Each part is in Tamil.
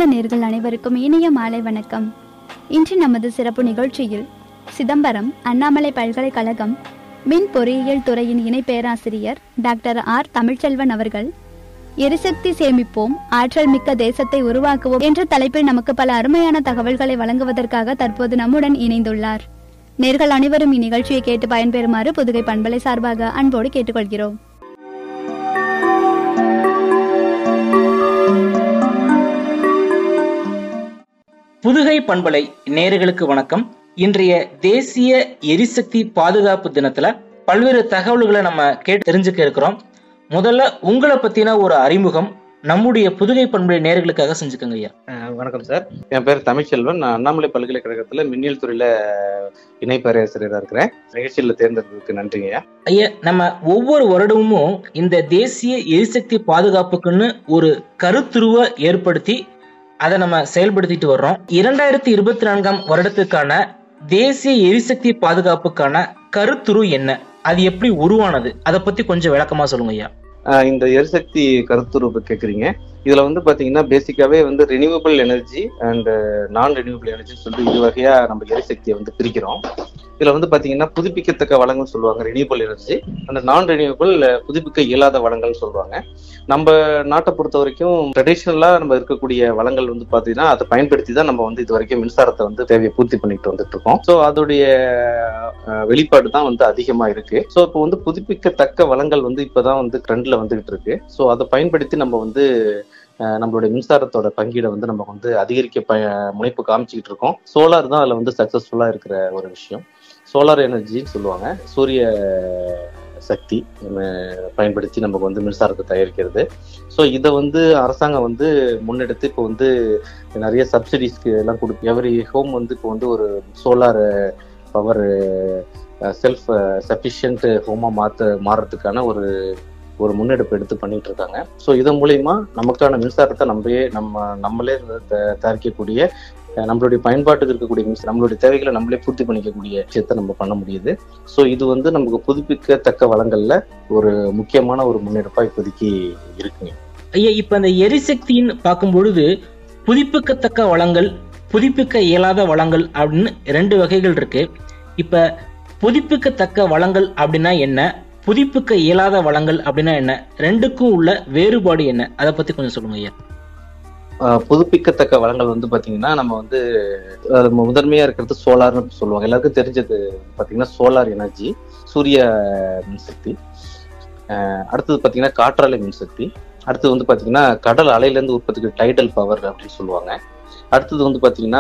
நேர்கள் அனைவருக்கும் இனிய மாலை வணக்கம் இன்று நமது சிறப்பு நிகழ்ச்சியில் சிதம்பரம் அண்ணாமலை பல்கலைக்கழகம் மின் பொறியியல் துறையின் இணை பேராசிரியர் டாக்டர் ஆர் தமிழ்ச்செல்வன் அவர்கள் எரிசக்தி சேமிப்போம் ஆற்றல் மிக்க தேசத்தை உருவாக்குவோம் என்ற தலைப்பில் நமக்கு பல அருமையான தகவல்களை வழங்குவதற்காக தற்போது நம்முடன் இணைந்துள்ளார் நேர்கள் அனைவரும் இந்நிகழ்ச்சியை கேட்டு பயன்பெறுமாறு புதுகை பண்பலை சார்பாக அன்போடு கேட்டுக்கொள்கிறோம் புதுகை பண்பலை நேயர்களுக்கு வணக்கம் இன்றைய தேசிய எரிசக்தி பாதுகாப்பு தினத்துல பல்வேறு தகவல்களை நம்ம கேட்டு தெரிஞ்சுக்க இருக்கிறோம் முதல்ல உங்களை பத்தின ஒரு அறிமுகம் நம்முடைய புதுகை பண்பலை நேயர்களுக்காக செஞ்சுக்கோங்க ஐயா அஹ் வணக்கம் சார் என் பேர் தமிழ்ச்செல்வன் நான் அண்ணாமலை பல்கலைக்கழகத்துல மின்னியல் துறையில இணை பேராசிரியராக இருக்கிறேன் நிகழ்ச்சியில் தேர்ந்தெடுத்ததுக்கு நன்றிங்கய்யா ஐயா நம்ம ஒவ்வொரு வருடமும் இந்த தேசிய எரிசக்தி பாதுகாப்புக்குன்னு ஒரு கருத்துருவ ஏற்படுத்தி அதை நம்ம செயல்படுத்திட்டு வர்றோம் இரண்டாயிரத்தி இருபத்தி நான்காம் வருடத்துக்கான தேசிய எரிசக்தி பாதுகாப்புக்கான கருத்துரு என்ன அது எப்படி உருவானது அதை பத்தி கொஞ்சம் விளக்கமா சொல்லுங்க ஐயா அஹ் இந்த எரிசக்தி கருத்துருவு கேட்குறீங்க இதுல வந்து பாத்தீங்கன்னா பேசிக்காவே வந்து ரினியூவபிள் எனர்ஜி அண்ட் நான் ரினியூவபிள் எனர்ஜின்னு சொல்லிட்டு இரு வகையா நம்ம எரிசக்தியை வந்து பிரிக்கிறோம் இதுல வந்து பாத்தீங்கன்னா புதுப்பிக்கத்தக்க வளங்கள் சொல்லுவாங்க ரினியூவபிள் எனர்ஜி அந்த நான் ரினியூவபிள் புதுப்பிக்க இயலாத வளங்கள் சொல்லுவாங்க நம்ம நாட்டை பொறுத்த வரைக்கும் ட்ரெடிஷ்னலா நம்ம இருக்கக்கூடிய வளங்கள் வந்து பாத்தீங்கன்னா அதை பயன்படுத்தி தான் நம்ம வந்து இது வரைக்கும் மின்சாரத்தை வந்து தேவையை பூர்த்தி பண்ணிட்டு வந்துட்டு இருக்கோம் ஸோ அதோடைய அஹ், வெளிப்பாடு தான் வந்து அதிகமா இருக்கு ஸோ இப்போ வந்து புதுப்பிக்கத்தக்க வளங்கள் வந்து இப்பதான் வந்து ட்ரெண்ட்ல வந்துகிட்டு இருக்கு ஸோ அதை பயன்படுத்தி நம்ம வந்து அஹ், நம்மளுடைய மின்சாரத்தோட பங்கீடை வந்து நம்ம வந்து அதிகரிக்க ப முனைப்பு காமிச்சிக்கிட்டு இருக்கோம் சோலார் தான் அதுல வந்து சக்சஸ்ஃபுல்லா இருக்கிற ஒரு விஷயம் சோலார் எனர்ஜின்னு சொல்லுவாங்க சூரிய சக்தி நம்ம பயன்படுத்தி நமக்கு வந்து மின்சாரத்தை தயாரிக்கிறது ஸோ இதை வந்து அரசாங்கம் வந்து முன்னெடுத்து இப்போ வந்து நிறைய சப்சிடிஸ்க்கு எல்லாம் கொடுக்கு எவரி ஹோம் வந்து இப்போ வந்து ஒரு சோலார் பவர் செல்ஃப் சஃபிஷியன்ட் ஹோமா மாற்ற மாறுறதுக்கான ஒரு ஒரு முன்னெடுப்பு எடுத்து பண்ணிட்டு இருக்காங்க ஸோ இதன் மூலயமா நமக்கான மின்சாரத்தை நம்மளே நம்ம நம்மளே த- தயாரிக்கக்கூடிய அஹ், நம்மளுடைய பயன்பாட்டுக்கு இருக்கக்கூடிய மின்சாரம் நம்மளுடைய தேவைகளை நம்மளே பூர்த்தி பண்ணிக்கக்கூடிய விஷயத்தை நம்ம பண்ண முடியுது ஸோ இது வந்து நமக்கு புதுப்பிக்கத்தக்க வளங்கள்ல ஒரு முக்கியமான ஒரு முன்னெடுப்பா இப்போதைக்கு இருக்குங்க ஐயா இப்ப இந்த எரிசக்தின்னு பார்க்கும் பொழுது புதுப்பிக்கத்தக்க வளங்கள் புதுப்பிக்க இயலாத வளங்கள் அப்படின்னு ரெண்டு வகைகள் இருக்கு இப்ப புதுப்பிக்கத்தக்க வளங்கள் அப்படின்னா என்ன புதுப்பிக்க இயலாத வளங்கள் அப்படின்னா என்ன ரெண்டுக்கும் உள்ள வேறுபாடு என்ன அதை பத்தி கொஞ்சம் சொல்லுங்க ஐயா அஹ், புதுப்பிக்கத்தக்க வளங்கள் வந்து பாத்தீங்கன்னா நம்ம வந்து அஹ், முதன்மையா இருக்கிறது சோலார்னு சொல்லுவாங்க எல்லாருக்கும் தெரிஞ்சது பாத்தீங்கன்னா சோலார் எனர்ஜி சூரிய மின்சக்தி அஹ், அடுத்தது பாத்தீங்கன்னா காற்றாலை மின்சக்தி அடுத்தது வந்து பாத்தீங்கன்னா கடல் அலையிலேருந்து உற்பத்திக்கு டைடல் பவர் அப்படின்னு சொல்லுவாங்க அடுத்தது வந்து பாத்தீங்கன்னா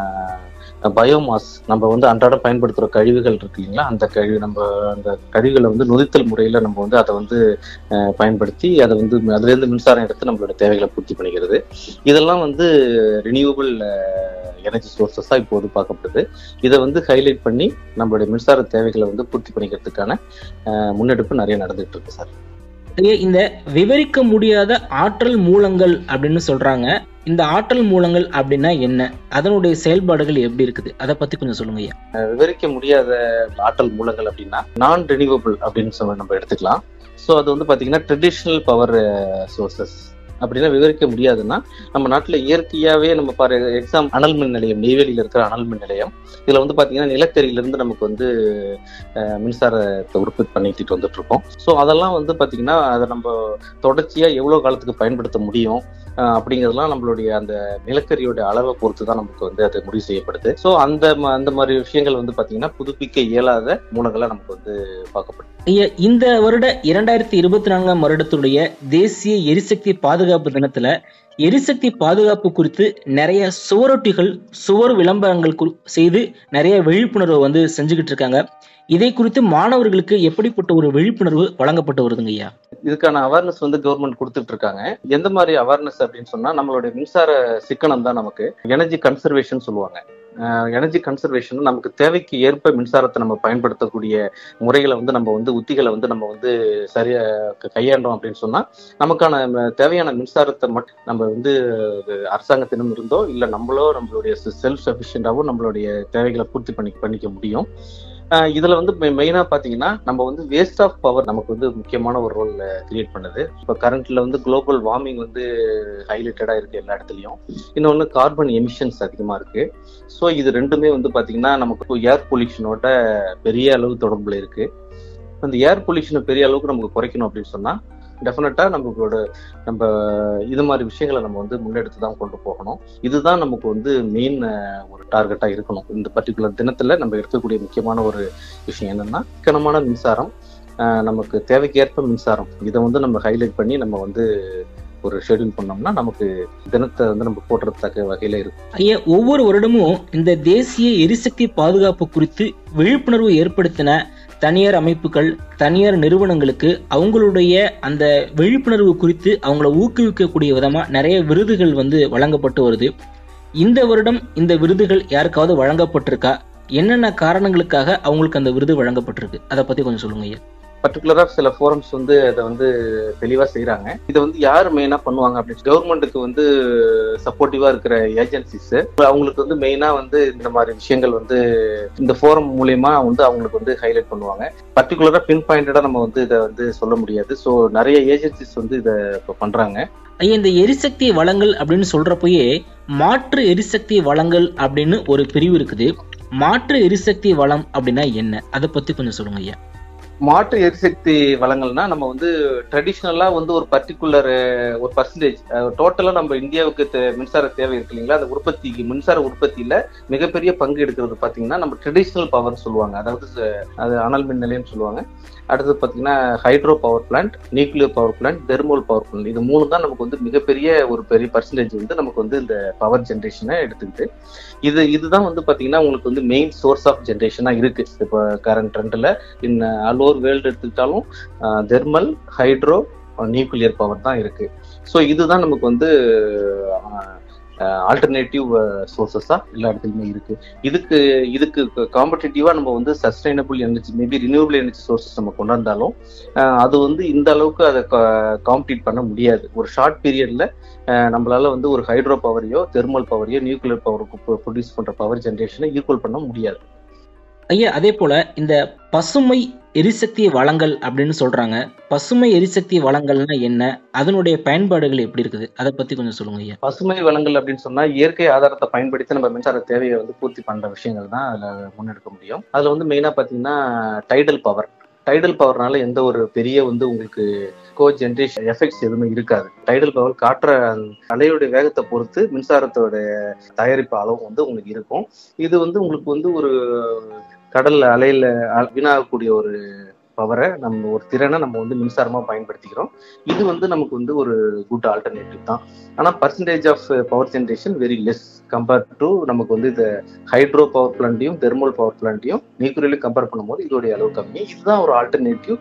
பயோமாஸ் நம்ம வந்து அன்றாடம் பயன்படுத்துகிற கழிவுகள் இருக்கு இல்லைங்களா அந்த கழிவு நம்ம அந்த கழிவுகளை வந்து நொதித்தல் முறையில் நம்ம வந்து அதை வந்து அஹ், பயன்படுத்தி அதை வந்து அதுலேருந்து மின்சாரம் எடுத்து நம்மளோட தேவைகளை பூர்த்தி பண்ணிக்கிறது இதெல்லாம் வந்து ரினியூவபிள் எனர்ஜி சோர்சஸாக இப்போது பார்க்கப்படுது இதை வந்து ஹைலைட் பண்ணி நம்மளுடைய மின்சார தேவைகளை வந்து பூர்த்தி பண்ணிக்கிறதுக்கான அஹ், முன்னெடுப்பு நிறைய நடந்துட்டு இருக்கு சார் ஐயா இந்த விவரிக்க முடியாத ஆற்றல் மூலங்கள் அப்படின்னு சொல்றாங்க இந்த ஆற்றல் மூலங்கள் அப்படின்னா என்ன அதனுடைய செயல்பாடுகள் எப்படி இருக்குது அதை பத்தி கொஞ்சம் சொல்லுங்க ஐயா விவரிக்க முடியாத ஆற்றல் மூலங்கள் அப்படின்னா நான் ரினியூவபிள் அப்படின்னு சொல்லி நம்ம எடுத்துக்கலாம் ஸோ அது வந்து பார்த்தீங்கன்னா ட்ரெடிஷ்னல் பவர் சோர்சஸ் அப்படின்னா விவரிக்க முடியாதுன்னா நம்ம நாட்டில் இயற்கையாகவே நம்ம பாரு எக்ஸாம் அனல் மின் நிலையம் நெய்வேலியில் இருக்கிற அனல் மின் நிலையம் இதில் வந்து பார்த்தீங்கன்னா நிலக்கரியிலிருந்து நமக்கு வந்து அஹ், மின்சாரத்தை உற்பத்தி பண்ணிக்கிட்டு வந்துட்டு இருக்கோம் ஸோ அதெல்லாம் வந்து பார்த்தீங்கன்னா அதை நம்ம தொடர்ச்சியாக எவ்வளோ காலத்துக்கு பயன்படுத்த முடியும் அஹ், அப்படிங்கிறதெல்லாம் நம்மளுடைய அந்த நிலக்கரியோட அளவை பொறுத்து தான் நமக்கு வந்து அது முடிவு செய்யப்படுது ஸோ அந்த ம- அந்த மாதிரி விஷயங்கள் வந்து பார்த்தீங்கன்னா புதுப்பிக்க இயலாத மூலங்களா நமக்கு வந்து பார்க்கப்படுது ஐயா இந்த வருட இரண்டாயிரத்தி இருபத்தி நான்காம் வருடத்துடைய தேசிய எரிசக்தி பாதுகாப்பு தினத்துல எரிசக்தி பாதுகாப்பு குறித்து நிறைய சுவரொட்டிகள் சுவர் விளம்பரங்கள் குறி- செய்து நிறைய விழிப்புணர்வு வந்து செஞ்சுக்கிட்டு இருக்காங்க இதை குறித்து மாணவர்களுக்கு எப்படிப்பட்ட ஒரு விழிப்புணர்வு வழங்கப்பட்டு வருதுங்க ஐயா இதுக்கான அவேர்னஸ் வந்து கவர்மெண்ட் கொடுத்துட்டு இருக்காங்க எந்த மாதிரி அவேர்னஸ் அப்படின்னு சொன்னா நம்மளுடைய மின்சார சிக்கனம் தான் நமக்கு எனர்ஜி கன்சர்வேஷன் சொல்லுவாங்க எனர்ஜி கன்சர்வேஷன் நமக்கு தேவைக்கு ஏற்ப மின்சாரத்தை நம்ம பயன்படுத்தக்கூடிய முறைகளை வந்து நம்ம வந்து உத்திகளை வந்து நம்ம வந்து சரியா க- கையாண்டோம் அப்படின்னு சொன்னா நமக்கான ம- தேவையான மின்சாரத்தை மட்டும் நம்ம வந்து அது அரசாங்கத்திடம் இருந்தோ இல்ல நம்மளோ நம்மளுடைய செல்ஃப் சஃபிஷியண்டாவோ நம்மளுடைய தேவைகளை பூர்த்தி பண்ணி பண்ணிக்க முடியும் ஆஹ் இதுல வந்து மெயினா பாத்தீங்கன்னா நம்ம வந்து வேஸ்ட் ஆஃப் பவர் நமக்கு வந்து முக்கியமான ஒரு ரோல் கிரியேட் பண்ணுது இப்போ கரண்ட்ல வந்து குளோபல் வார்மிங் வந்து ஹைலைட்டடா இருக்கு எல்லா இடத்துலயும் இன்னொன்னு கார்பன் எமிஷன்ஸ் அதிகமா இருக்கு ஸோ இது ரெண்டுமே வந்து பாத்தீங்கன்னா நமக்கு ஏர் பொல்யூஷனோட பெரிய அளவு தொடர்புல இருக்கு அந்த ஏர் பொல்யூஷனை பெரிய அளவுக்கு நமக்கு குறைக்கணும் அப்படின்னு சொன்னா டெஃபினட்டா நம்மளோட நம்ம இது மாதிரி விஷயங்களை நம்ம வந்து முன்னெடுத்து தான் கொண்டு போகணும் இதுதான் நமக்கு வந்து மெயின் ஒரு டார்கெட்டா இருக்கணும் இந்த பர்டிகுலர் தினத்துல நம்ம எடுக்கக்கூடிய முக்கியமான ஒரு விஷயம் என்னன்னா சிக்கனமான மின்சாரம் ஆஹ் நமக்கு தேவைக்கேற்ப மின்சாரம் இதை வந்து நம்ம ஹைலைட் பண்ணி நம்ம வந்து ஒரு ஷெட்யூல் பண்ணோம்னா நமக்கு தினத்தை வந்து நம்ம போட்டுறதுக்கு வகையில இருக்கும் ஐயா ஒவ்வொரு வருடமும் இந்த தேசிய எரிசக்தி பாதுகாப்பு குறித்து விழிப்புணர்வு ஏற்படுத்தின தனியார் அமைப்புகள் தனியார் நிறுவனங்களுக்கு அவங்களுடைய அந்த விழிப்புணர்வு குறித்து அவங்கள ஊக்குவிக்கக்கூடிய விதமா நிறைய விருதுகள் வந்து வழங்கப்பட்டு வருது இந்த வருடம் இந்த விருதுகள் யாருக்காவது வழங்கப்பட்டிருக்கா என்னென்ன காரணங்களுக்காக அவங்களுக்கு அந்த விருது வழங்கப்பட்டிருக்கு அதை பத்தி கொஞ்சம் சொல்லுங்க ஐயா பர்டிகுலரா சில ஃபோரம்ஸ் வந்து அதை வந்து தெளிவா செய்யறாங்க இதை வந்து யார் மெயினா பண்ணுவாங்க அப்படின்னு கவர்மெண்ட்டுக்கு வந்து சப்போர்ட்டிவா இருக்கிற ஏஜென்சிஸ் அவங்களுக்கு வந்து மெயினா வந்து இந்த மாதிரி விஷயங்கள் வந்து இந்த ஃபோரம் மூலியமா வந்து அவங்களுக்கு வந்து ஹைலைட் பண்ணுவாங்க பர்டிகுலரா பின் பாயிண்டடா நம்ம வந்து இதை வந்து சொல்ல முடியாது ஸோ நிறைய ஏஜென்சிஸ் வந்து இதை இப்போ பண்றாங்க ஐயா இந்த எரிசக்தி வளங்கள் அப்படின்னு சொல்றப்பயே மாற்று எரிசக்தி வளங்கள் அப்படின்னு ஒரு பிரிவு இருக்குது மாற்று எரிசக்தி வளம் அப்படின்னா என்ன அதை பத்தி கொஞ்சம் சொல்லுங்க ஐயா மாற்று எரிசக்தி வளங்கள்னா நம்ம வந்து ட்ரெடிஷ்னலா வந்து ஒரு பர்டிகுலர் ஒரு பர்சன்டேஜ் டோட்டலா நம்ம இந்தியாவுக்கு தே- மின்சார தேவை இருக்கு இல்லைங்களா அந்த உற்பத்திக்கு மின்சார உற்பத்தியில மிகப்பெரிய பங்கு எடுக்கிறது பாத்தீங்கன்னா நம்ம ட்ரெடிஷ்னல் பவர் சொல்லுவாங்க அதாவது ச- அது அனல் மின் நிலையம் சொல்லுவாங்க அடுத்தது பாத்தீங்கன்னா hydro power plant nuclear power plant thermal power plant இது மூணு தான் நமக்கு வந்து மிகப்பெரிய ஒரு பெரிய பர்சன்டேஜ் வந்து நமக்கு வந்து இந்த பவர் ஜென்ரேஷனை எடுத்துக்கிட்டு இது இதுதான் வந்து பாத்தீங்கன்னா உங்களுக்கு வந்து மெயின் சோர்ஸ் ஆஃப் ஜென்ரேஷனா இருக்கு இப்போ கரண்ட் ட்ரெண்ட்ல இன் ஆல் வேர்ல்டு எடுத்துக்கிட்டாலும் தெர்மல் ஹைட்ரோ நியூக்ளியர் பவர் தான் இருக்கு ஸோ இதுதான் நமக்கு வந்து ஆல்டர்னேட்டிவ் சோர்சஸா எல்லா இடத்துலையுமே இருக்கு இதுக்கு இதுக்கு காம்படிட்டிவா நம்ம வந்து sustainable energy maybe renewable energy sources நம்ம கொண்டு வந்தாலும் அஹ், அது வந்து இந்த அளவுக்கு அதை காம்படிட் பண்ண முடியாது ஒரு ஷார்ட் பீரியட்ல நம்மளால வந்து ஒரு ஹைட்ரோ பவரையோ தெர்மல் பவரையோ நியூக்ளியர் பவருக்கு ப்ரொடியூஸ் பண்ற பவர் ஜென்ரேஷனை ஈக்குவல் பண்ண முடியாது ஐயா அதே போல இந்த பசுமை எரிசக்தி வளங்கள் அப்படின்னு சொல்றாங்க பசுமை எரிசக்தி வளங்கள்னா என்ன அதனுடைய பயன்பாடுகள் எப்படி இருக்குது அதை பத்தி கொஞ்சம் சொல்லுங்க ஐயா பசுமை வளங்கள் அப்படின்னு சொன்னா இயற்கை ஆதாரத்தை பயன்படுத்தி நம்ம மின்சார தேவையை வந்து பூர்த்தி பண்ற விஷயங்கள் தான் அதுல முன்னெடுக்க முடியும் அதுல வந்து மெயினா பாத்தீங்கன்னா டைடல் பவர் டைடல் பவர்னால எந்த ஒரு பெரிய வந்து உங்களுக்கு கோ ஜென்ரேஷன் எஃபெக்ட்ஸ் எதுவுமே இருக்காது டைடல் பவர் காற்ற அலையோட வேகத்தை பொறுத்து மின்சாரத்தோட தயாரிப்பு அளவு வந்து உங்களுக்கு இருக்கும் இது வந்து உங்களுக்கு வந்து ஒரு கடல் அலையில அ- வீணாகக்கூடிய ஒரு பவரை நம்ம ஒரு திறனை நம்ம வந்து மின்சாரமா பயன்படுத்திக்கிறோம் இது வந்து நமக்கு வந்து ஒரு குட் ஆல்டர்னேட்டிவ் தான் ஆனா percentage of power generation very less compared to நமக்கு வந்து இந்த ஹைட்ரோ பவர் பிளான்ட்டையும் தெர்மல் பவர் பிளான்ட்டையும் நியூக்ளியர்லையும் கம்பேர் பண்ணும்போது இதோடைய அளவு கம்மி இதுதான் ஒரு ஆல்டர்னேட்டிவ்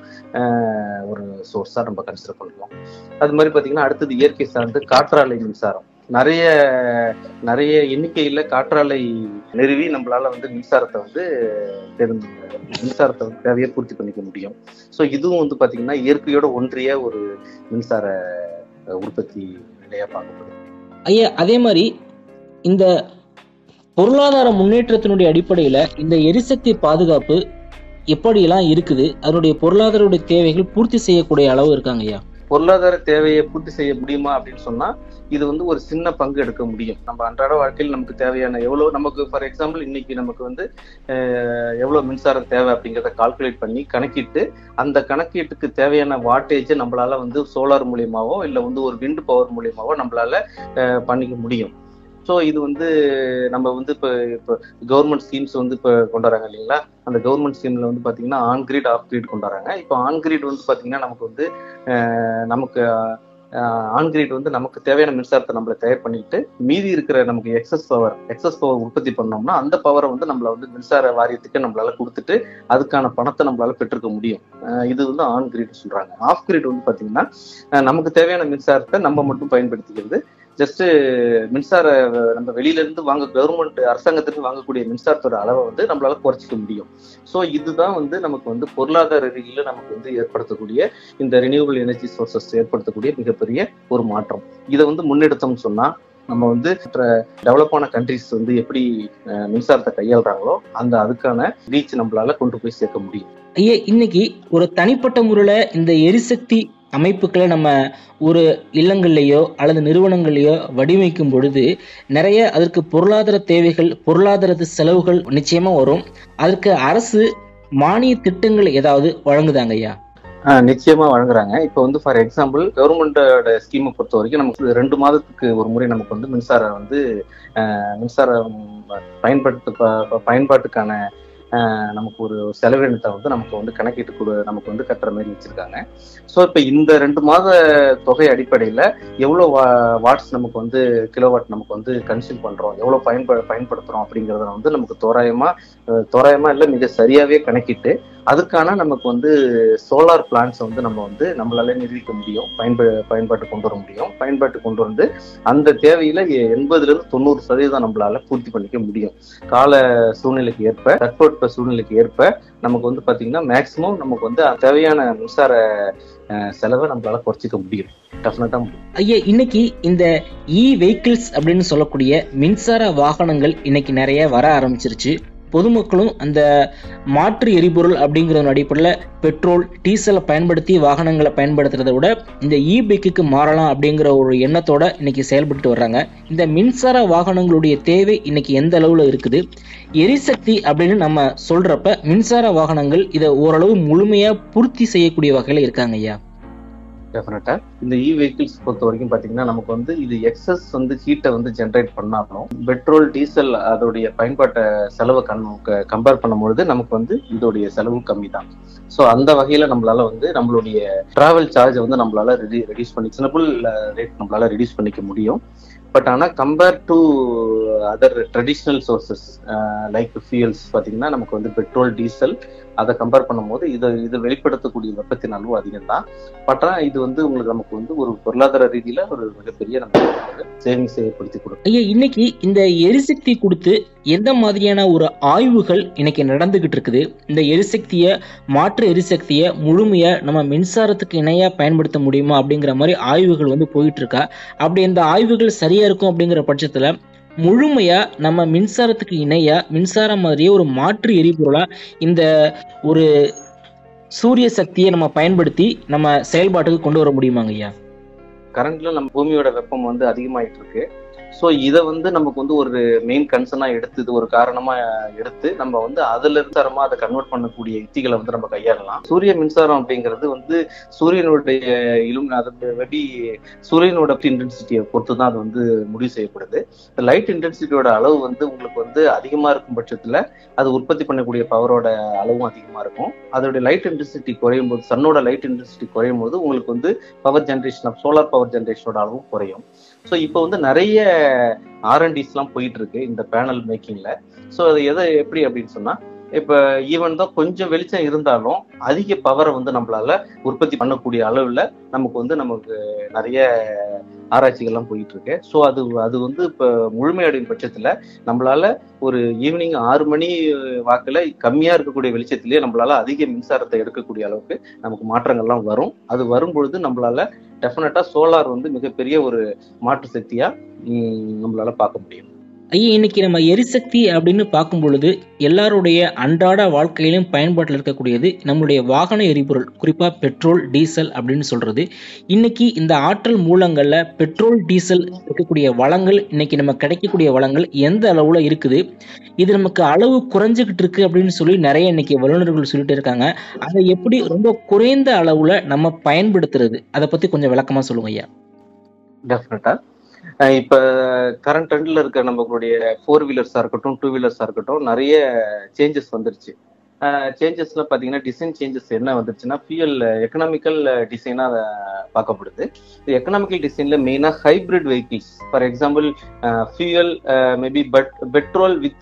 ஒரு சோர்ஸா நம்ம கன்சிடர் பண்ணுவோம் அது மாதிரி பாத்தீங்கன்னா அடுத்தது இயற்கை சார்ந்து காற்றாலை மின்சாரம் நிறைய நிறைய எண்ணிக்கையில காற்றாலை நிறுவி நம்மளால வந்து மின்சாரத்தை வந்து தெரிந்து மின்சாரத்தை வந்து தேவையை பூர்த்தி பண்ணிக்க முடியும் ஸோ இதுவும் வந்து பாத்தீங்கன்னா இயற்கையோட ஒன்றிய ஒரு மின்சார அஹ், உற்பத்தி நிலையா பார்க்கப்படுது ஐயா அதே மாதிரி இந்த பொருளாதார முன்னேற்றத்தினுடைய அடிப்படையில இந்த எரிசக்தி பாதுகாப்பு எப்படியெல்லாம் இருக்குது அதனுடைய பொருளாதார தேவைகள் பூர்த்தி செய்யக்கூடிய அளவு இருக்காங்க ஐயா பொருளாதார தேவையை பூர்த்தி செய்ய முடியுமா அப்படின்னு சொன்னா இது வந்து ஒரு சின்ன பங்கு எடுக்க முடியும் நம்ம அன்றாட வாழ்க்கையில் நமக்கு தேவையான எவ்வளவு நமக்கு ஃபார் எக்ஸாம்பிள் இன்னைக்கு நமக்கு வந்து அஹ், எவ்வளவு மின்சாரம் தேவை அப்படிங்கிறத கால்குலேட் பண்ணி கணக்கிட்டு அந்த கணக்கீட்டுக்கு தேவையான வாட்டேஜை நம்மளால வந்து சோலார் மூலியமாவோ இல்லை வந்து ஒரு விண்ட் பவர் மூலியமாவோ நம்மளால அஹ், பண்ணிக்க முடியும் ஸோ இது வந்து நம்ம வந்து இப்போ இப்போ கவர்மெண்ட் ஸ்கீம்ஸ் வந்து இப்போ கொண்டு வராங்க இல்லைங்களா அந்த கவர்மெண்ட் ஸ்கீம்ல வந்து பார்த்தீங்கன்னா ஆன் கிரிட் ஆஃப் கிரிட் கொண்டு வராங்க இப்போ ஆன் கிரிட் வந்து பார்த்தீங்கன்னா நமக்கு வந்து அஹ், நமக்கு ஆன் கிரிட் வந்து நமக்கு தேவையான மின்சாரத்தை நம்மள தயார் பண்ணிட்டு மீதி இருக்கிற நமக்கு எக்ஸஸ் பவர் எக்ஸஸ் பவர் உற்பத்தி பண்ணோம்னா அந்த பவரை வந்து நம்மள வந்து மின்சார வாரியத்துக்கு நம்மளால கொடுத்துட்டு அதுக்கான பணத்தை நம்மளால பெற்றுக்க முடியும் அஹ் இது வந்து ஆன் கிரிட் சொல்றாங்க ஆஃப் கிரிட் வந்து பாத்தீங்கன்னா அஹ் நமக்கு தேவையான மின்சாரத்தை நம்ம மட்டும் பயன்படுத்திக்கிறது ஜஸ்ட் மின்சார அஹ், நம்ம வெளியில இருந்து வாங்க கவர்மெண்ட் அரசாங்கத்திற்கு வாங்கக்கூடிய மின்சாரத்தோட அளவை வந்து நம்மளால குறைச்சிக்க முடியும் ஸோ இதுதான் வந்து நமக்கு வந்து பொருளாதார ரீதியில நமக்கு வந்து ஏற்படுத்தக்கூடிய இந்த ரினியூவபிள் எனர்ஜி சோர்சஸ் ஏற்படுத்தக்கூடிய மிகப்பெரிய ஒரு மாற்றம் இதை வந்து முன்னெடுத்தோம்னு சொன்னா நம்ம வந்து டெவலப் ஆன கண்ட்ரிஸ் வந்து எப்படி அஹ், மின்சாரத்தை கையாளுறாங்களோ அந்த அதுக்கான ரீச் நம்மளால கொண்டு போய் சேர்க்க முடியும் ஐயா இன்னைக்கு ஒரு தனிப்பட்ட முறையில இந்த எரிசக்தி அமைப்புகளை நம்ம ஒரு இல்லங்கள்லையோ அல்லது நிறுவனங்கள்லையோ வடிவமைக்கும் பொழுது நிறைய அதற்கு பொருளாதார தேவைகள் பொருளாதார செலவுகள் நிச்சயமா வரும் அதற்கு அரசு மானிய திட்டங்கள் ஏதாவது வழங்குதாங்க ஐயா ஆஹ் நிச்சயமா வழங்குறாங்க இப்போ வந்து ஃபார் எக்ஸாம்பிள் கவர்மெண்டோட ஸ்கீமை பொறுத்த வரைக்கும் நமக்கு ரெண்டு மாதத்துக்கு ஒரு முறை நமக்கு வந்து மின்சாரம் வந்து ஆஹ் மின்சாரம் பயன்படுத்த ப- பயன்பாட்டுக்கான ஆஹ் நமக்கு ஒரு செலவினத்தை வந்து நமக்கு வந்து கணக்கிட்டு கொடு நமக்கு வந்து கட்டுற மாதிரி வச்சிருக்காங்க ஸோ இப்போ இந்த ரெண்டு மாத தொகை அடிப்படையில் எவ்வளோ வா வாட்ஸ் நமக்கு வந்து கிலோவாட் நமக்கு வந்து கன்சியூம் பண்ணுறோம் எவ்வளோ பயன்ப பயன்படுத்துகிறோம் அப்படிங்கிறத வந்து நமக்கு தோராயமாக தோராயமாக இல்லை மிக சரியாகவே கணக்கிட்டு அதுக்கான நமக்கு வந்து சோலார் பிளான்ஸ் வந்து நம்ம வந்து நம்மளால நிர்வகிக்க முடியும் பயன்ப பயன்பாட்டு கொண்டு வர முடியும் பயன்பாட்டு கொண்டு வந்து அந்த தேவையில எ- எண்பதுல இருந்து தொண்ணூறு சதவீதம் நம்மளால பூர்த்தி பண்ணிக்க முடியும் கால சூழ்நிலைக்கு ஏற்ப தட்பவெட்ப சூழ்நிலைக்கு ஏற்ப நமக்கு வந்து பாத்தீங்கன்னா மேக்சிமம் நமக்கு வந்து தேவையான மின்சார அஹ், செலவை நம்மளால குறைச்சிக்க முடியும் டெஃபினட்டா முடியும் ஐயா இன்னைக்கு இந்த இ வெஹிக்கிள்ஸ் அப்படின்னு சொல்லக்கூடிய மின்சார வாகனங்கள் இன்னைக்கு நிறைய வர ஆரம்பிச்சிருச்சு பொதுமக்களும் அந்த மாற்று எரிபொருள் அப்படிங்கிற அடிப்படையில் பெட்ரோல் டீசலை பயன்படுத்தி வாகனங்களை பயன்படுத்துறதை விட இந்த இ பைக்குக்கு மாறலாம் அப்படிங்கிற ஒரு எண்ணத்தோட இன்னைக்கு செயல்பட்டு வர்றாங்க இந்த மின்சார வாகனங்களுடைய தேவை இன்னைக்கு எந்த அளவுல இருக்குது எரிசக்தி அப்படின்னு நம்ம சொல்றப்ப மின்சார வாகனங்கள் இதை ஓரளவு முழுமையா பூர்த்தி செய்யக்கூடிய வகையில இருக்காங்க ஐயா டெஃபினட்டா இந்த இ வெஹிக்கிள்ஸ் பொறுத்த வரைக்கும் பாத்தீங்கன்னா நமக்கு வந்து இது எக்ஸஸ் வந்து ஹீட்டை வந்து ஜென்ரேட் பண்ணாலும் பெட்ரோல் டீசல் அதோடைய பயன்பாட்டை செலவை கண் கம்பேர் பண்ணும்பொழுது நமக்கு வந்து இதோடைய செலவு கம்மி தான் ஸோ அந்த வகையில நம்மளால வந்து நம்மளுடைய டிராவல் சார்ஜை வந்து நம்மளால ரெடி ரெடியூஸ் பண்ணி சின்னபுள் ரேட் நம்மளால ரெடியூஸ் பண்ணிக்க முடியும் பட் ஆனால் compare to other traditional sources like fuels பார்த்தீங்கன்னா நமக்கு வந்து பெட்ரோல் டீசல் அதை கம்பேர் பண்ணும்போது இதை இது வெளிப்படுத்தக்கூடிய வெப்பத்தின் அளவு அதிகம் தான் பட் ஆனா இது வந்து உங்களுக்கு நமக்கு வந்து ஒரு பொருளாதார ரீதியில ஒரு மிகப்பெரிய நமக்கு சேவிங்ஸ் ஏற்படுத்தி கொடுக்கும் ஐயா இன்னைக்கு இந்த எரிசக்தி கொடுத்து எந்த மாதிரியான ஒரு ஆய்வுகள் இன்னைக்கு நடந்துகிட்டு இருக்குது இந்த எரிசக்தியை மாற்று எரிசக்தியை முழுமையா நம்ம மின்சாரத்துக்கு இணையா பயன்படுத்த முடியுமா அப்படிங்கிற மாதிரி ஆய்வுகள் வந்து போயிட்டு இருக்கா அப்படி இந்த ஆய்வுகள் சரியா இருக்கும் அப்படிங்கிற பட்சத்துல முழுமையா நம்ம மின்சாரத்துக்கு இணையா மின்சாரம் மாதிரியே ஒரு மாற்று எரிபொருளா இந்த ஒரு சூரிய சக்தியை நம்ம பயன்படுத்தி நம்ம செயல்பாட்டுக்கு கொண்டு வர முடியுமாங்க ஐயா கரண்ட்ல நம்ம பூமியோட வெப்பம் வந்து அதிகமாயிட்டு இருக்கு ஸோ இதை வந்து நமக்கு வந்து ஒரு மெயின் கன்சர்னா எடுத்து இது ஒரு காரணமா எடுத்து நம்ம வந்து அதுல மின்சாரமா அதை கன்வெர்ட் பண்ணக்கூடிய யுக்திகளை வந்து நம்ம கையாளலாம் சூரிய மின்சாரம் அப்படிங்கிறது வந்து சூரியனுடைய இலும் அது மேபி சூரியனோட இன்டென்சிட்டியை பொறுத்து தான் அது வந்து முடிவு செய்யப்படுது லைட் இன்டென்சிட்டியோட அளவு வந்து உங்களுக்கு வந்து அதிகமா இருக்கும் பட்சத்துல அது உற்பத்தி பண்ணக்கூடிய பவரோட அளவும் அதிகமா இருக்கும் அதோட லைட் இன்டென்சிட்டி குறையும் போது சன்னோட லைட் இன்டென்சிட்டி குறையும் போது உங்களுக்கு வந்து power generation of solar power ஜென்ரேஷனோட அளவும் குறையும் ஸோ இப்போ வந்து நிறைய ஆர்என்டிஸ்லாம் போயிட்டு இருக்கு இந்த பேனல் மேக்கிங்ல ஸோ அது எதை எப்படி அப்படின்னு சொன்னா இப்போ ஈவன் தான் கொஞ்சம் வெளிச்சம் இருந்தாலும் அதிக பவரை வந்து நம்மளால உற்பத்தி பண்ணக்கூடிய அளவில் நமக்கு வந்து நமக்கு நிறைய ஆராய்ச்சிகள்லாம் போயிட்டு இருக்கு ஸோ அது அது வந்து இப்போ முழுமையடையும் பட்சத்தில் நம்மளால ஒரு ஈவினிங் ஆறு மணி வாக்கில் கம்மியாக இருக்கக்கூடிய வெளிச்சத்திலேயே நம்மளால அதிக மின்சாரத்தை எடுக்கக்கூடிய அளவுக்கு நமக்கு மாற்றங்கள்லாம் வரும் அது வரும்பொழுது நம்மளால டெஃபினட்டா சோலார் வந்து மிகப்பெரிய ஒரு மாற்று சக்தியா ம், நம்மளால பார்க்க முடியும் ஐயா இன்னைக்கு நம்ம எரிசக்தி அப்படின்னு பார்க்கும் பொழுது எல்லாருடைய அன்றாட வாழ்க்கையிலும் பயன்பாட்டில் இருக்கக்கூடியது நம்மளுடைய வாகன எரிபொருள் குறிப்பா பெட்ரோல் டீசல் அப்படின்னு சொல்றது இன்னைக்கு இந்த ஆற்றல் மூலங்கள்ல பெட்ரோல் டீசல் இருக்கக்கூடிய வளங்கள் இன்னைக்கு நம்ம கிடைக்கக்கூடிய வளங்கள் எந்த அளவுல இருக்குது இது நமக்கு அளவு குறைஞ்சுக்கிட்டு இருக்கு அப்படின்னு சொல்லி நிறைய இன்னைக்கு வல்லுநர்கள் சொல்லிட்டு இருக்காங்க அதை எப்படி ரொம்ப குறைந்த அளவுல நம்ம பயன்படுத்துறது அதை பத்தி கொஞ்சம் விளக்கமா சொல்லுங்க ஐயா டெஃபினட்டா இப்ப கரண்ட் ட்ரெண்ட்ல இருக்க நம்மளுடைய ஃபோர் வீலர்ஸா இருக்கட்டும் டூ வீலர்ஸா இருக்கட்டும் நிறைய சேஞ்சஸ் வந்துருச்சு சேஞ்சஸ்ல பாத்தீங்கன்னா டிசைன் சேஞ்சஸ் என்ன வந்துருச்சுன்னா ஃபியூல் எக்கனாமிக்கல் டிசைனா பார்க்கப்படுது எக்கனாமிக்கல் டிசைன்ல மெயினா hybrid vehicles for example fuel maybe but petrol with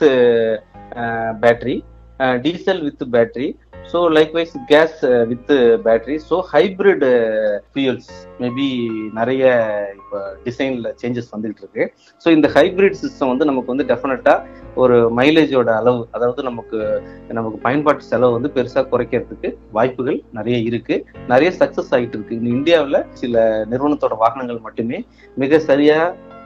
battery diesel with battery so likewise gas with battery so hybrid fuels maybe நிறைய இப்போ டிசைன்ல சேஞ்சஸ் வந்துகிட்டு இருக்கு ஸோ இந்த ஹைபிரிட் சிஸ்டம் வந்து நமக்கு வந்து டெஃபினட்டா ஒரு மைலேஜோட அளவு அதாவது நமக்கு நமக்கு பயன்பாட்டு செலவு வந்து பெருசா குறைக்கிறதுக்கு வாய்ப்புகள் நிறைய இருக்கு நிறைய சக்சஸ் ஆகிட்டு இருக்கு இந்த இந்தியாவில் சில நிறுவனத்தோட வாகனங்கள் மட்டுமே மிக சரியா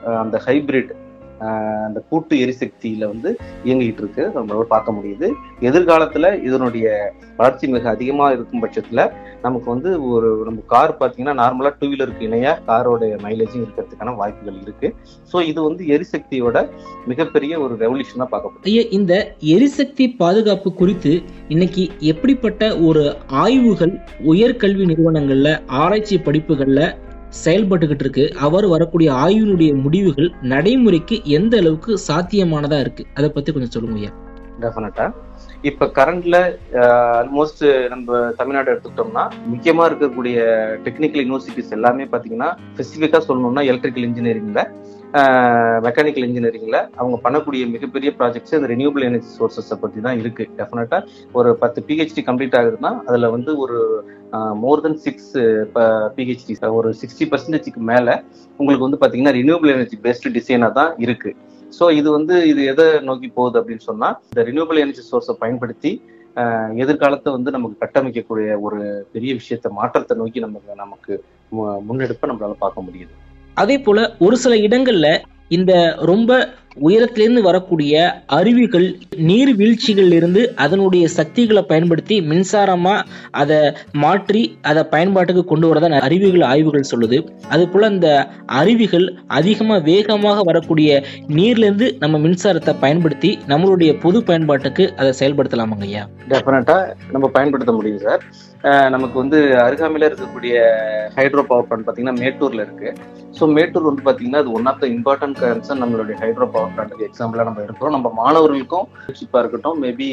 அஹ், அந்த ஹைபிரிட் அந்த கூட்டு எரிசக்தியில வந்து இயங்கிட்டு இருக்கு நம்மளால பார்க்க முடியுது எதிர்காலத்துல இதனுடைய வளர்ச்சி மிக அதிகமா இருக்கும் பட்சத்துல நமக்கு வந்து ஒரு நம்ம கார் பாத்தீங்கன்னா நார்மலா டூ வீலருக்கு இணையா காரோட மைலேஜும் இருக்கிறதுக்கான வாய்ப்புகள் இருக்கு ஸோ இது வந்து எரிசக்தியோட மிகப்பெரிய ஒரு ரெவல்யூஷனா பார்க்கப்படுது ஐயா இந்த எரிசக்தி பாதுகாப்பு குறித்து இன்னைக்கு எப்படிப்பட்ட ஒரு ஆய்வுகள் உயர்கல்வி நிறுவனங்கள்ல ஆராய்ச்சி படிப்புகள்ல செயல்பட்டுக்கிட்டு இருக்கு அவர் வரக்கூடிய ஆய்வினுடைய முடிவுகள் நடைமுறைக்கு எந்த அளவுக்கு சாத்தியமானதா இருக்கு அதை பத்தி கொஞ்சம் சொல்லுங்க ஐயா டெஃபினட்டா இப்ப கரண்ட்ல ஆல்மோஸ்ட் நம்ம தமிழ்நாடு எடுத்துக்கிட்டோம்னா முக்கியமா இருக்கக்கூடிய டெக்னிக்கல் யூனிவர்சிட்டிஸ் எல்லாமே பாத்தீங்கன்னா ஸ்பெசிஃபிக்கா சொல்லணும்னா எலக்ட்ரிக்கல் இன்ஜினியரிங்ல மெக்கானிக்கல் இன்ஜினியரிங்ல அவங்க பண்ணக்கூடிய மிகப்பெரிய ப்ராஜெக்ட்ஸ் இந்த ரெனியூபிள் எனர்ஜி சோர்சஸை பத்தி தான் இருக்கு டெஃபினட்டா ஒரு பத்து பிஹெச்டி கம்ப்ளீட் ஆகுதுன்னா அதுல வந்து ஒரு மோர் தென் சிக்ஸ் பிஹெச்டி ஒரு சிக்ஸ்டி பர்சன்டேஜ்க்கு மேல உங்களுக்கு வந்து பாத்தீங்கன்னா ரினியூபிள் எனர்ஜி பேஸ்டு டிசைனா தான் இருக்கு ஸோ இது வந்து இது எதை நோக்கி போகுது அப்படின்னு சொன்னா இந்த ரினியூபிள் எனர்ஜி சோர்ஸை பயன்படுத்தி ஆஹ், எதிர்காலத்தை வந்து நமக்கு கட்டமைக்கக்கூடிய ஒரு பெரிய விஷயத்த மாற்றத்தை நோக்கி நமக்கு நமக்கு மு- முன்னெடுப்பை நம்மளால பார்க்க முடியுது அதே போல ஒரு சில இடங்கள்ல இந்த ரொம்ப உயரத்திலிருந்து வரக்கூடிய அருவிகள் நீர் வீழ்ச்சிகள் இருந்து அதனுடைய சக்திகளை பயன்படுத்தி மின்சாரமா அதை மாற்றி அதை பயன்பாட்டுக்கு கொண்டு வரதா அருவிகள் ஆய்வுகள் சொல்லுது அது போல இந்த அருவிகள் அதிகமா வேகமாக வரக்கூடிய நீர்ல இருந்து நம்ம மின்சாரத்தை பயன்படுத்தி நம்மளுடைய பொது பயன்பாட்டுக்கு அதை செயல்படுத்தலாமாங்க ஐயா டெஃபினட்டா நம்ம பயன்படுத்த முடியும் சார் ஆஹ், நமக்கு வந்து அருகாமையில இருக்கக்கூடிய ஹைட்ரோ பவர் பிளான்ட் பாத்தீங்கன்னா மேட்டூர்ல இருக்கு ஸோ மேட்டூர் வந்து பாத்தீங்கன்னா அது one of the important concern நம்மளுடைய ஹைட்ரோ பவர் பிளான்ட்டுக்கு எக்ஸாம்பிளா நம்ம எடுக்கிறோம் நம்ம மாணவர்களுக்கும் ஷிப்பா இருக்கட்டும் மேபி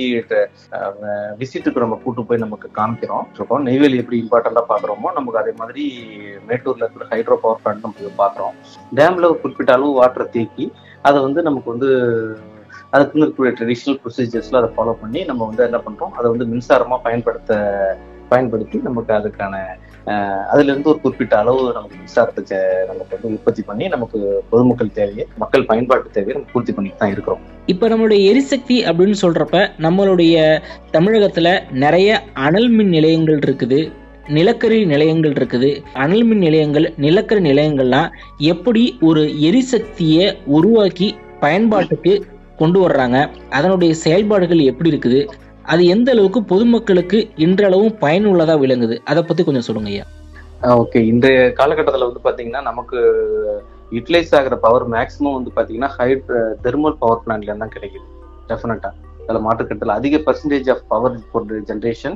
விசிட்டுக்கு நம்ம கூட்டு போய் நமக்கு காமிக்கிறோம் இருக்கோம் நெய்வேலி எப்படி இம்பார்ட்டண்டா பாக்குறோமோ நமக்கு அதே மாதிரி மேட்டூர்ல இருக்கிற ஹைட்ரோ பவர் பிளான்ட் நம்ம போய் பாக்குறோம் டேம்ல ஒரு குறிப்பிட்ட அளவு வாட்டரை தேக்கி அதை வந்து நமக்கு வந்து அதுக்குன்னு இருக்கக்கூடிய ட்ரெடிஷ்னல் ப்ரொசீஜர்ஸ்ல அதை ஃபாலோ பண்ணி நம்ம வந்து என்ன பண்றோம் அதை வந்து மின்சாரமா பயன்படுத்த பயன்படுத்தி நமக்கு அதுக்கான அஹ், அதுல இருந்து ஒரு குறிப்பிட்ட அளவு நமக்கு மின்சாரத்தை செ- நமக்கு வந்து உற்பத்தி பண்ணி நமக்கு பொதுமக்கள் தேவையை மக்கள் பயன்பாட்டு தேவையை நம்ம பூர்த்தி பண்ணிட்டு தான் இருக்கிறோம் இப்ப நம்மளுடைய எரிசக்தி அப்படின்னு சொல்றப்ப நம்மளுடைய தமிழகத்துல நிறைய அனல் மின் நிலையங்கள் இருக்குது நிலக்கரி நிலையங்கள் இருக்குது அனல் மின் நிலையங்கள் நிலக்கரி நிலையங்கள்லாம் எப்படி ஒரு எரிசக்தியை உருவாக்கி பயன்பாட்டுக்கு கொண்டு வர்றாங்க அதனுடைய செயல்பாடுகள் எப்படி இருக்குது அது எந்த அளவுக்கு பொதுமக்களுக்கு இன்றளவும் பயனுள்ளதா விளங்குது அதை பத்தி கொஞ்சம் சொல்லுங்க ஐயா ஓகே இன்றைய காலகட்டத்தில் வந்து பாத்தீங்கன்னா நமக்கு யூட்டிலைஸ் ஆகிற பவர் மேக்ஸிமம் வந்து பாத்தீங்கன்னா ஹைட் தெர்மல் பவர் பிளான்ட்ல தான் கிடைக்குது டெஃபினட்டா அதில் மாற்றுக்கட்டத்தில் அதிக percentage of power for generation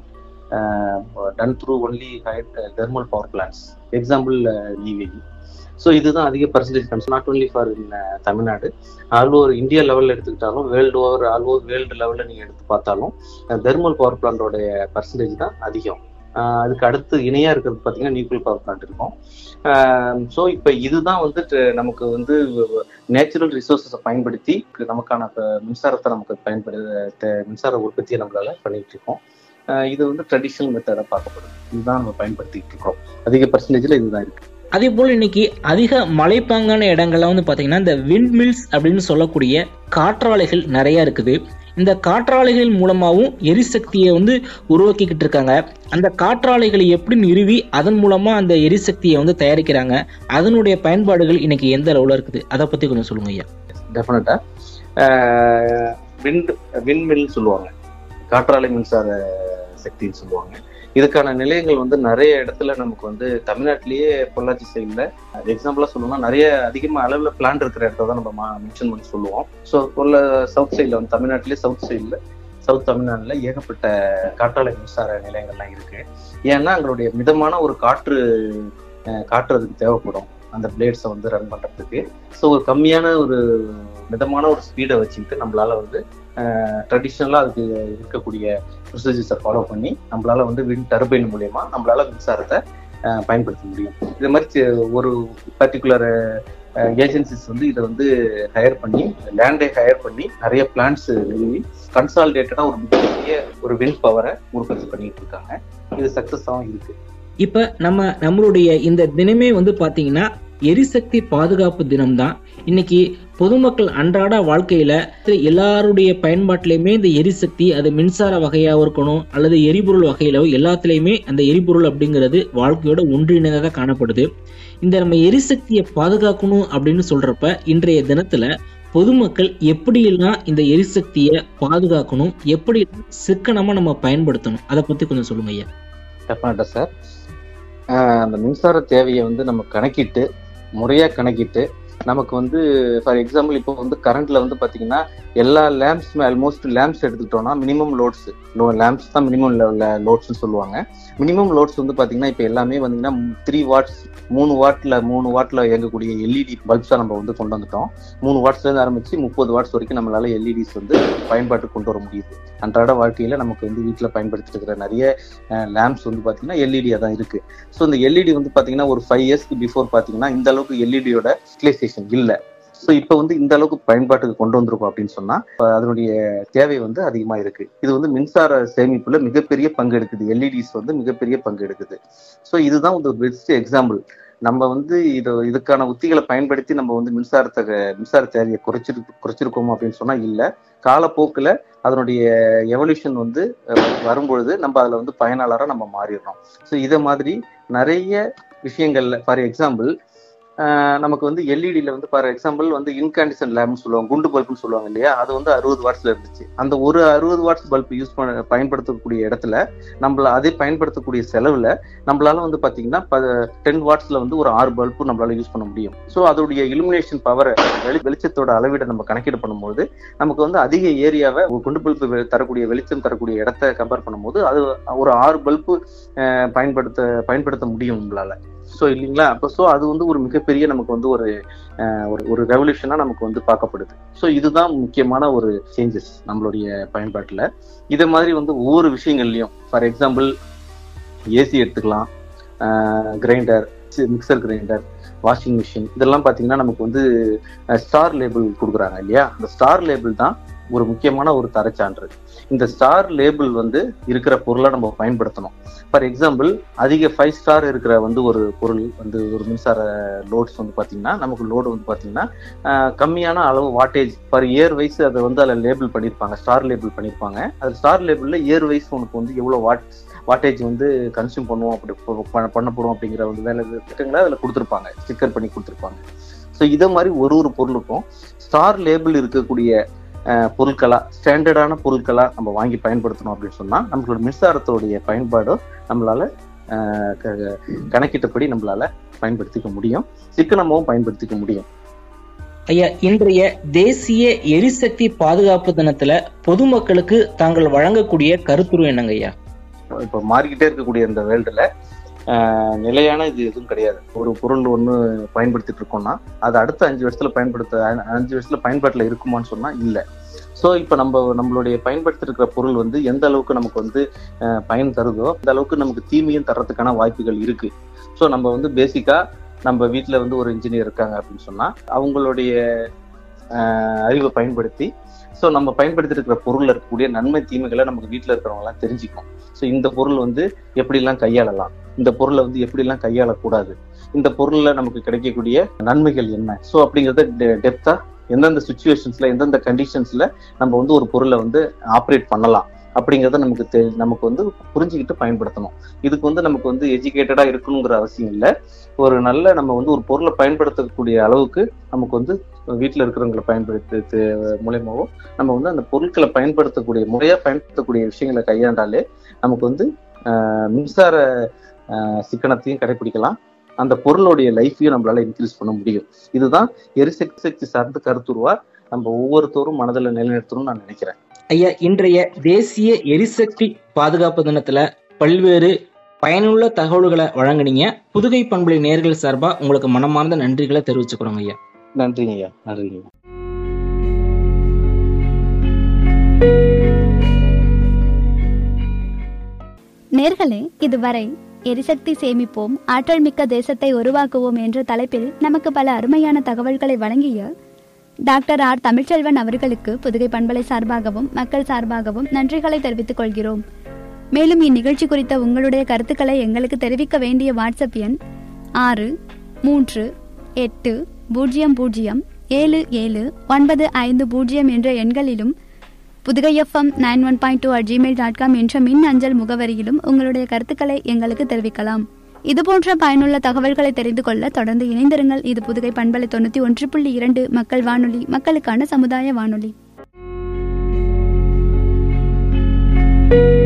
done through only hydro thermal power plants example Neyveli so இதுதான் அதிக percentage comes not only for in Tamil Nadu all over India லெவலில் எடுத்துக்கிட்டாலும் world over all over world லெவலில் நீங்கள் எடுத்து பார்த்தாலும் தெர்மல் பவர் பிளான்டோடைய பர்சன்டேஜ் தான் அதிகம் ஆஹ் அதுக்கு அடுத்து இணையா இருக்கிறது பார்த்தீங்கன்னா நியூக்ளியர் பவர் பிளான்ட் இருக்கும் ஸோ இப்போ இதுதான் வந்துட்டு நமக்கு வந்து நேச்சுரல் ரிசோர்ஸஸை பயன்படுத்தி நமக்கான இப்ப மின்சாரத்தை நமக்கு பயன்படு தே- மின்சார உற்பத்தியை நம்மளால பண்ணிட்டு இருக்கோம் ஆஹ் இது வந்து ட்ரெடிஷ்னல் மெத்தடை பார்க்கப்படுது இதுதான் நம்ம பயன்படுத்திட்டு இருக்கோம் அதிக பர்சன்டேஜ்ல இதுதான் இருக்கு அதே போல் இன்னைக்கு அதிக மலைப்பாங்கான இடங்கள்லாம் வந்து பார்த்தீங்கன்னா இந்த விண்ட் மில்ஸ் அப்படின்னு சொல்லக்கூடிய காற்றாலைகள் நிறைய இருக்குது இந்த காற்றாலைகள் மூலமாகவும் எரிசக்தியை வந்து உருவாக்கிக்கிட்டு இருக்காங்க அந்த காற்றாலைகளை எப்படி நிறுவி அதன் மூலமா அந்த எரிசக்தியை வந்து தயாரிக்கிறாங்க அதனுடைய பயன்பாடுகள் இன்னைக்கு எந்த அளவுல இருக்குது அதை பத்தி கொஞ்சம் சொல்லுங்க ஐயா டெஃபினட்டா விண்ட் விண்மில் சொல்லுவாங்க காற்றாலை மின்சார சக்தின்னு சொல்லுவாங்க இதுக்கான நிலையங்கள் வந்து நிறைய இடத்துல நமக்கு வந்து தமிழ்நாட்டிலேயே பொள்ளாச்சி சைடில் எக்ஸாம்பிளா சொல்லணும்னா நிறைய அதிகமாக அளவில் பிளான் இருக்கிற இடத்த தான் நம்ம மென்ஷன் பண்ணி சொல்லுவோம் ஸோ பொல்ல சவுத் சைடில் வந்து தமிழ்நாட்டிலே சவுத் சைடில் சவுத் தமிழ்நாட்டில் ஏகப்பட்ட காற்றாலை மின்சார நிலையங்கள்லாம் இருக்கு ஏன்னா அங்களுடைய மிதமான ஒரு காற்று அஹ், காற்று அதுக்கு தேவைப்படும் அந்த பிளேட்ஸை வந்து ரன் பண்றதுக்கு ஸோ ஒரு கம்மியான ஒரு மிதமான ஒரு ஸ்பீடை வச்சுக்கிட்டு நம்மளால வந்து ட்ரெடிஷ்னலாக அதுக்கு இருக்கக்கூடிய ப்ரொசீஜர்ஸை ஃபாலோ பண்ணி நம்மளால வந்து விண்ட் டர்பைன் மூலயமா நம்மளால மின்சாரத்தை அஹ், பயன்படுத்த முடியும் இது மாதிரி சி- ஒரு பர்டிகுலர் ஏஜென்சிஸ் வந்து இதை வந்து ஹையர் பண்ணி லேண்டை ஹையர் பண்ணி நிறைய பிளான்ஸ் நிறுவி கன்சாலிடேட்டடாக ஒரு மிகப்பெரிய ஒரு விண்ட் பவரை உற்பத்தி பண்ணிட்டு இருக்காங்க இது சக்ஸஸாகவும் இருக்கு இப்ப நம்ம நம்மளுடைய இந்த தினமே வந்து பாத்தீங்கன்னா எரிசக்தி பாதுகாப்பு தினம்தான் இன்னைக்கு பொதுமக்கள் அன்றாட வாழ்க்கையில எல்லாருடைய பயன்பாட்டிலையுமே இந்த எரிசக்தி அது மின்சார வகையாகவும் இருக்கணும் அல்லது எரிபொருள் வகையிலோ எல்லாத்துலேயுமே அந்த எரிபொருள் அப்படிங்கிறது வாழ்க்கையோட ஒன்றிணைந்ததாக காணப்படுது இந்த நம்ம எரிசக்தியை பாதுகாக்கணும் அப்படின்னு சொல்றப்ப இன்றைய தினத்துல பொதுமக்கள் எப்படியெல்லாம் இந்த எரிசக்தியை பாதுகாக்கணும் எப்படி சிக்கனமா நம்ம பயன்படுத்தணும் அதை பத்தி கொஞ்சம் சொல்லுங்க ஐயா டெஃபினட்டா சார் அந்த மின்சார தேவையை வந்து நம்ம கணக்கிட்டு முறையா கணக்கிட்டு நமக்கு வந்து ஃபார் எக்ஸாம்பிள் இப்போ வந்து கரண்ட்ல வந்து பாத்தீங்கன்னா எல்லா லேம்ப்ஸுமே ஆல்மோஸ்ட் லேம்ப்ஸ் எடுத்துக்கிட்டோம்னா மினிமம் லோட்ஸ் லேம்ப்ஸ் தான் மினிமம் லோட்ஸ்னு சொல்லுவாங்க மினிமம் லோட்ஸ் வந்து பாத்தீங்கன்னா இப்போ எல்லாமே வந்தீங்கன்னா த்ரீ வாட்ஸ் மூணு வாட்ல மூணு வாட்ல இயங்கக்கூடிய எல்இடி பல்ப்ஸா நம்ம வந்து கொண்டு வந்துட்டோம் மூணு வாட்ஸ்ல இருந்து ஆரம்பிச்சு முப்பது வாட்ஸ் வரைக்கும் நம்மளால எல்இடிஸ் வந்து பயன்பாட்டுக்கு கொண்டு வர முடியுது அன்றாட வாழ்க்கையில நமக்கு வந்து வீட்டுல பயன்படுத்திட்டு இருக்கிற நிறைய லேம்ப்ஸ் வந்து பாத்தீங்கன்னா எல்இடியா தான் இருக்கு ஸோ இந்த எல்இடி வந்து பாத்தீங்கன்னா ஒரு ஃபைவ் இயர்ஸ்க்கு பிஃபோர் பாத்தீங்கன்னா இந்த அளவுக்கு எல்இடியோட யூட்டிலைசேஷன் இல்லை ஸோ இப்போ வந்து இந்த அளவுக்கு பயன்பாட்டுக்கு கொண்டு வந்திருக்கோம் அப்படின்னு சொன்னா அதனுடைய தேவை வந்து அதிகமா இருக்கு இது வந்து மின்சார சேமிப்புல மிகப்பெரிய பங்கு எடுக்குது எல்இடிஸ் வந்து மிகப்பெரிய பங்கு எடுக்குது ஸோ இதுதான் ஒரு பெஸ்ட் எக்ஸாம்பிள் நம்ம வந்து இது இதுக்கான உத்திகளை பயன்படுத்தி நம்ம வந்து மின்சாரத்தை மின்சார தேவையை குறைச்சிரு குறைச்சிருக்கோம் அப்படின்னு சொன்னா இல்லை காலப்போக்கில் அதனுடைய எவல்யூஷன் வந்து வரும்பொழுது நம்ம அதில் வந்து பயனாளராக நம்ம மாறிடுறோம் ஸோ இதை மாதிரி நிறைய விஷயங்கள்ல ஃபார் எக்ஸாம்பிள் நமக்கு வந்து எல்இடியில வந்து ஃபார் எக்ஸாம்பிள் வந்து இன்காண்டிசன் லேம்னு சொல்லுவாங்க குண்டு பல்புன்னு சொல்லுவாங்க இல்லையா அது வந்து அறுபது வாட்ஸ்ல இருந்துச்சு அந்த ஒரு அறுபது வாட்ஸ் பல்ப் யூஸ் பண்ண பயன்படுத்தக்கூடிய இடத்துல நம்மள அதை பயன்படுத்தக்கூடிய செலவுல நம்மளால வந்து பாத்தீங்கன்னா டென் வாட்ஸ்ல வந்து ஒரு ஆறு பல்பு நம்மளால யூஸ் பண்ண முடியும் ஸோ அதோடைய இலுமினேஷன் பவரை வெளி வெளிச்சத்தோட அளவீடை நம்ம கணக்கீடு பண்ணும்போது நமக்கு வந்து அதிக ஏரியாவை குண்டு பல்பு தரக்கூடிய வெளிச்சம் தரக்கூடிய இடத்த கம்பேர் பண்ணும்போது அது ஒரு ஆறு பல்பு பயன்படுத்த பயன்படுத்த முடியும் நம்மளால ஸோ இல்லைங்களா அப்போ ஸோ அது வந்து ஒரு மிகப்பெரிய நமக்கு வந்து ஒரு ஒரு ஒரு ரெவல்யூஷனா நமக்கு வந்து பார்க்கப்படுது ஸோ இதுதான் முக்கியமான ஒரு சேஞ்சஸ் நம்மளுடைய பயன்பாட்டில் இதை மாதிரி வந்து ஒவ்வொரு விஷயங்கள்லையும் ஃபார் எக்ஸாம்பிள் ஏசி எடுத்துக்கலாம் grinder mixer grinder washing machine இதெல்லாம் பார்த்தீங்கன்னா நமக்கு வந்து ஸ்டார் லேபிள் கொடுக்குறாங்க இல்லையா அந்த ஸ்டார் லேபிள் தான் ஒரு முக்கியமான ஒரு தரச்சான்று இந்த ஸ்டார் லேபிள் வந்து இருக்கிற பொருளை நம்ம பயன்படுத்தணும் ஃபார் எக்ஸாம்பிள் அதிக ஃபைவ் ஸ்டார் இருக்கிற வந்து ஒரு பொருள் வந்து ஒரு மின்சார லோட்ஸ் வந்து பார்த்தீங்கன்னா நமக்கு லோடு வந்து பார்த்தீங்கன்னா கம்மியான அளவு வாட்டேஜ் ஃபார் இயர் வைஸ் அதை வந்து அதில் லேபிள் பண்ணியிருப்பாங்க ஸ்டார் லேபிள் பண்ணியிருப்பாங்க அது ஸ்டார் லேபிளில் இயர் வைஸ் உனக்கு வந்து எவ்வளோ வாட் வாட்டேஜ் வந்து கன்சியூம் பண்ணுவோம் அப்படி பண்ணப்படும் அப்படிங்கிற வந்து வேலை திட்டங்களை அதில் கொடுத்துருப்பாங்க ஸ்டிக்கர் பண்ணி கொடுத்துருப்பாங்க ஸோ இதை மாதிரி ஒரு ஒரு பொருளுக்கும் ஸ்டார் லேபிள் இருக்கக்கூடிய பொருட்களா ஸ்டாண்டர்டான பொருட்களா நம்ம வாங்கி பயன்படுத்தணும் அப்படின்னு சொன்னா நம்மளோட மின்சாரத்தோடைய பயன்பாடு நம்மளால கணக்கிட்டபடி நம்மளால பயன்படுத்திக்க முடியும் சிக்கனமாவும் பயன்படுத்திக்க முடியும் ஐயா இன்றைய தேசிய எரிசக்தி பாதுகாப்பு தினத்துல பொதுமக்களுக்கு தாங்கள் வழங்கக்கூடிய கருத்துரு என்னங்க ஐயா இப்ப மாறிக்கிட்டே இருக்கக்கூடிய இந்த வேர்ல்டுல நிலையான இது எதுவும் கிடையாது ஒரு பொருள் ஒன்று பயன்படுத்திட்டு இருக்கோம்னா அது அடுத்த அஞ்சு வருஷத்துல பயன்படுத்த அஞ்சு வருஷத்துல பயன்பாட்டில் இருக்குமான்னு சொன்னா இல்லை ஸோ இப்போ நம்ம நம்மளுடைய பயன்படுத்தி இருக்கிற பொருள் வந்து எந்த அளவுக்கு நமக்கு வந்து பயன் தருதோ அந்த அளவுக்கு நமக்கு தீமையும் தர்றதுக்கான வாய்ப்புகள் இருக்கு ஸோ நம்ம வந்து பேசிக்கா நம்ம வீட்டில் வந்து ஒரு இன்ஜினியர் இருக்காங்க அப்படின்னு சொன்னா அவங்களுடைய அறிவை பயன்படுத்தி ஸோ நம்ம பயன்படுத்தி இருக்கிற பொருள்ல இருக்கக்கூடிய நன்மை தீமைகளை நமக்கு வீட்டில் இருக்கிறவங்க எல்லாம் தெரிஞ்சுக்கும் ஸோ இந்த பொருள் வந்து எப்படிலாம் கையாளலாம் இந்த பொருளை வந்து எப்படிலாம் கையாளக்கூடாது இந்த பொருள்ல நமக்கு கிடைக்கக்கூடிய நன்மைகள் என்ன ஸோ அப்படிங்கிறத டெப்தா எந்தெந்த சுச்சுவேஷன்ஸ்ல எந்தெந்த கண்டிஷன்ஸ்ல நம்ம வந்து ஒரு பொருளை வந்து ஆப்ரேட் பண்ணலாம் அப்படிங்கிறத நமக்கு தெ நமக்கு வந்து புரிஞ்சுக்கிட்டு பயன்படுத்தணும் இதுக்கு வந்து நமக்கு வந்து எஜுகேட்டடா இருக்கணுங்கிற அவசியம் இல்லை ஒரு நல்ல நம்ம வந்து ஒரு பொருளை பயன்படுத்தக்கூடிய அளவுக்கு நமக்கு வந்து வீட்டில் இருக்கிறவங்களை பயன்படுத்து மூலயமாவும் நம்ம வந்து அந்த பொருட்களை பயன்படுத்தக்கூடிய முறையா பயன்படுத்தக்கூடிய விஷயங்களை கையாண்டாலே நமக்கு வந்து மின்சார சிக்கனத்தையும் கடைபிடிக்கலாம் அந்த பொருளுடைய லைஃபையும் நம்மளால இன்க்ரீஸ் பண்ண முடியும் இதுதான் எரிசக்தி சக்தி சார்ந்த கருத்துருவா நம்ம ஒவ்வொருத்தரும் மனதில் நிலைநிறுத்தணும்னு நான் நினைக்கிறேன் ஐயா இன்றைய தேசிய எரிசக்தி பாதுகாப்பு தினத்துல பல்வேறு பயனுள்ள தகவல்களை வழங்குனீங்க புதுகை பண்புலை நேர்கள் சார்பா உங்களுக்கு மனமார்ந்த நன்றிகளை தெரிவிச்சுக்கிறோங்க ஐயா நன்றிங்க ஐயா நன்றிங்க நேர்களே இதுவரை எரிசக்தி சேமிப்போம் ஆற்றல் மிக்க தேசத்தை உருவாக்குவோம் என்ற தலைப்பில் நமக்கு பல அருமையான தகவல்களை வழங்கிய டாக்டர் ஆர் தமிழ்ச்செல்வன் அவர்களுக்கு புதுகை பண்பலை சார்பாகவும் மக்கள் சார்பாகவும் நன்றிகளை தெரிவித்துக் கொள்கிறோம் மேலும் இந்நிகழ்ச்சி குறித்த உங்களுடைய கருத்துக்களை எங்களுக்கு தெரிவிக்க வேண்டிய வாட்ஸ்அப் எண் ஆறு மூன்று எட்டு பூஜ்ஜியம் பூஜ்ஜியம் ஏழு ஏழு ஒன்பது ஐந்து பூஜ்ஜியம் என்ற எண்களிலும் Pudugai FM nine one point two at Gmail dot com என்ற மின் அஞ்சல் முகவரியிலும் உங்களுடைய கருத்துக்களை எங்களுக்கு தெரிவிக்கலாம் இதுபோன்ற பயனுள்ள தகவல்களை தெரிந்து கொள்ள தொடர்ந்து இணைந்திருங்கள் இது புதுகை பண்பலை தொண்ணூற்றி ஒன்று புள்ளி இரண்டு மக்கள் வானொலி மக்களுக்கான சமுதாய வானொலி